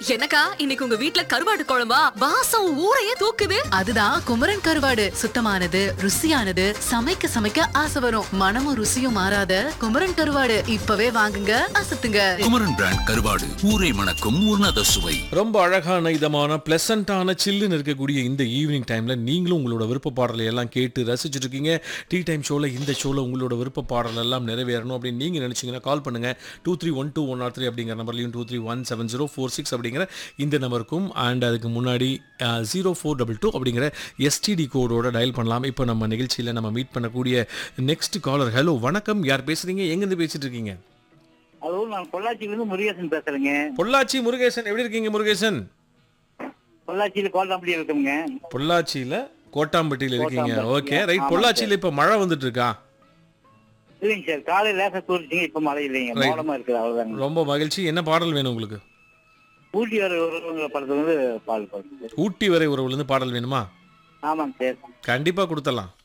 என்னக்கா இன்னைக்கு உங்க வீட்ல கருவாடு குழம்பா வாசம் ஊரையே தூக்குது அதுதான் குமரன் கருவாடு சுத்தமானது ருசியானது சமைக்க சமைக்க ஆசை வரும் மனமும் ருசியும் மாறாத குமரன் கருவாடு இப்பவே வாங்குங்க அசத்துங்க குமரன் பிராண்ட் கருவாடு ஊரை மணக்கும் உன்னத சுவை ரொம்ப அழகான இதமான பிளசண்டான சில்லுன்னு இருக்கக்கூடிய இந்த ஈவினிங் டைம்ல நீங்களும் உங்களோட விருப்ப பாடலை எல்லாம் கேட்டு ரசிச்சுட்டு இருக்கீங்க டீ டைம் ஷோல இந்த ஷோல உங்களோட விருப்ப பாடல் எல்லாம் நிறைவேறணும் அப்படின்னு நீங்க நினைச்சீங்கன்னா கால் பண்ணுங்க two three one two one or three அப்படிங்கிற நம்பர்லையும் two three one seven zero four six அப்படிங்கிற இந்த நம்பருக்கும் அண்ட் அதுக்கு முன்னாடி ஜீரோ ஃபோர் டபுள் டூ அப்படிங்கிற எஸ்டிடி கோடோட டயல் பண்ணலாம் இப்போ நம்ம நிகழ்ச்சியில் நம்ம மீட் பண்ணக்கூடிய நெக்ஸ்ட் காலர் ஹலோ வணக்கம் யார் பேசுறீங்க எங்கேருந்து பேசிட்டு இருக்கீங்க ஹலோ நான் பொள்ளாச்சியிலிருந்து முருகேசன் பேசுறேங்க பொள்ளாச்சி முருகேசன் எப்படி இருக்கீங்க முருகேசன் பொள்ளாச்சியில கோல்டாம்படி இருக்குங்க பொள்ளாச்சியில கோட்டாம்பட்டியில இருக்கீங்க கோட்டாம்பட்டி, ஓகே ரைட் ஆமாம் பொள்ளாச்சியில இப்ப மழை வந்துட்டு இருக்கா இல்லைங்க சார் காலையில லேசா தூரிச்சிங்க இப்ப மழை இல்லைங்க Right. மோடமா இருக்குது அவ்வளவுதாங்க ரொம்ப மகிழ்ச்சி என்ன பாடல் வேணும் உங்களுக்கு ஊட்டி வர உறவுங்கிற படத்துல வந்து பால் பாடுங்க ஊட்டி வரை உறவுல இருந்து பாடல் வேணுமா ஆமாங்க சார் கண்டிப்பா கொடுத்துடலாம்